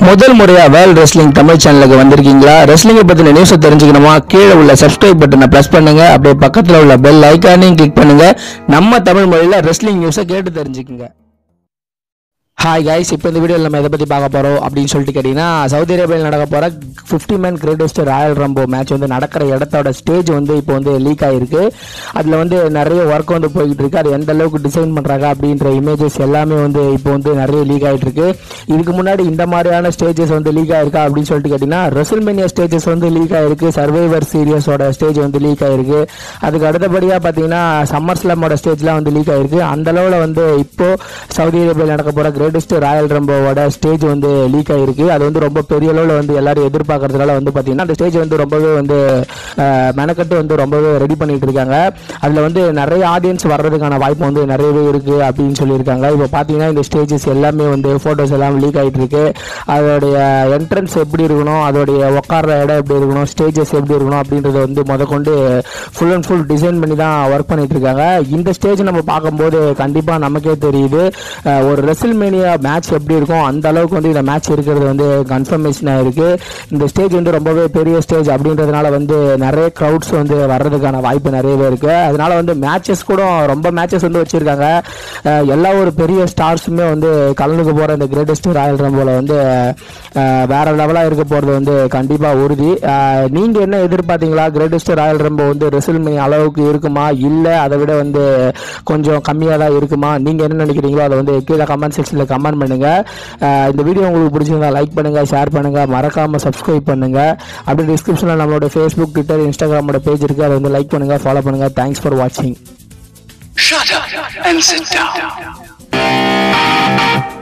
முதல் முறையா world wrestling Tamil சேனலுக்கு வந்திருக்கீங்களா ரெஸ்லிங்கை பத்தின நியூஸை தெரிஞ்சுக்கணுமா கீழே உள்ள சப்ஸ்கிரைப் பட்டனை பிரஸ் பண்ணுங்க அப்படியே பக்கத்துல உள்ள பெல் ஐக்கானையும் கிளிக் பண்ணுங்க நம்ம தமிழ் மொழியில ரெஸ்லிங் நியூஸை கேட்டு தெரிஞ்சுக்குங்க ஹாய் கைஸ் இப்போ இந்த வீடியோவில் நம்ம எதை பற்றி பார்க்க போகிறோம் அப்படின்னு சொல்லிட்டு கேட்டிங்கன்னா சவுதி அரேபியாவில் நடக்க போகிற fifty man greatest royal rumble match வந்து நடக்கிற இடத்தோட ஸ்டேஜ் வந்து இப்போ வந்து லீக் ஆகிருக்கு அதில் வந்து நிறைய ஒர்க் வந்து போய்கிட்டு இருக்கு அது எந்த அளவுக்கு டிசைன் பண்ணுறாங்க அப்படின்ற இமேஜஸ் எல்லாமே வந்து இப்போ வந்து நிறைய லீக் ஆகிட்டு இருக்கு இதுக்கு முன்னாடி இந்த மாதிரியான ஸ்டேஜஸ் வந்து லீக் ஆயிருக்கா அப்படின்னு சொல்லிட்டு கேட்டிங்கன்னா ரெசல்மேனியா ஸ்டேஜஸ் வந்து லீக் ஆயிருக்கு சர்வைவர் சீரியஸோட ஸ்டேஜ் வந்து லீக் ஆயிருக்கு அதுக்கு அடுத்தபடியாக பார்த்தீங்கன்னா சம்மர் ஸ்லம்மோட ஸ்டேஜ்லாம் வந்து லீக் ஆயிருக்கு அந்த அளவில் வந்து இப்போ சவுதி அரேபியாவில் நடக்க போகிற கிரேட்டஸ்ட் ராயல் ரம்போவோட ஸ்டேஜ் வந்து லீக் ஆயிருக்கு அது வந்து ரொம்ப பெரிய அளவில் வந்து எல்லாரும் எதிர்பார்க்கறதுனால வந்து பார்த்தீங்கன்னா அந்த ஸ்டேஜ் வந்து ரொம்பவே வந்து அஹ், மெனக்கட்டு வந்து ரொம்பவே ரெடி பண்ணிட்டு இருக்காங்க அதில் வந்து நிறைய ஆடியன்ஸ் வர்றதுக்கான வாய்ப்பு வந்து நிறையவே இருக்கு அப்படின்னு சொல்லியிருக்காங்க இப்போ பார்த்தீங்கன்னா இந்த ஸ்டேஜஸ் எல்லாமே வந்து ஃபோட்டோஸ் எல்லாம் லீக் ஆகிட்டு இருக்கு அதோடைய என்ட்ரன்ஸ் எப்படி இருக்கணும் அதோடைய உட்கார்ற இடம் எப்படி இருக்கணும் ஸ்டேஜஸ் எப்படி இருக்கணும் அப்படின்றத வந்து முதற்கொண்டு ஃபுல் அண்ட் ஃபுல் டிசைன் பண்ணி தான் ஒர்க் பண்ணிட்டு இருக்காங்க இந்த ஸ்டேஜ் நம்ம பார்க்கும்போது கண்டிப்பாக நமக்கே தெரியுது அஹ், ஒரு ரெசில்மேனியா மேட்ச் எப்படி இருக்கும் அந்த அளவுக்கு வந்து இந்த மேட்ச் இருக்கிறது வந்து கன்ஃபர்மேஷன் ஆயிருக்கு இந்த ஸ்டேஜ் வந்து ரொம்பவே பெரிய ஸ்டேஜ் அப்படின்றதுனால வந்து நிறைய க்ரௌட்ஸ் வந்து வர்றதுக்கான வாய்ப்பு நிறையவே இருக்கு அதனால வந்து மேட்சஸ் கூட ரொம்ப மேட்சஸ் வந்து வச்சிருக்காங்க அஹ், எல்லா ஒரு பெரிய ஸ்டார்ஸுமே வந்து கலந்துக்க போற இந்த கிரேட்டஸ்ட் ராயல் ரம்போல வந்து அஹ், வேற லெவலா இருக்க போறது வந்து கண்டிப்பா உறுதி அஹ், நீங்க என்ன எதிர்பார்த்தீங்களா கிரேட்டஸ்ட் ராயல் ரம்போ வந்து ரெசில்மி அளவுக்கு இருக்குமா இல்ல அதை விட வந்து கொஞ்சம் கம்மியா தான் இருக்குமா நீங்க என்ன நினைக்கிறீங்களோ அதை வந்து கீழே கமெண்ட் செக்ஷன்ல கமெண்ட் பண்ணுங்க அஹ், இந்த வீடியோ உங்களுக்கு பிடிச்சிருந்தா லைக் பண்ணுங்க ஷேர் பண்ணுங்க மறக்காம சப்ஸ்கிரைப் பண்ணுங்க அப்படி டிஸ்கிரிப்ஷன்ல நம்மளோட ஃபேஸ்புக் ட்விட்டர் இன்ஸ்டாகிராமோட பேஜ் இருக்கு அதை வந்து லைக் பண்ணுங்க ஃபாலோ பண்ணுங்க தேங்க்ஸ் ஃபார் வாட்சிங் Shut up and sit down.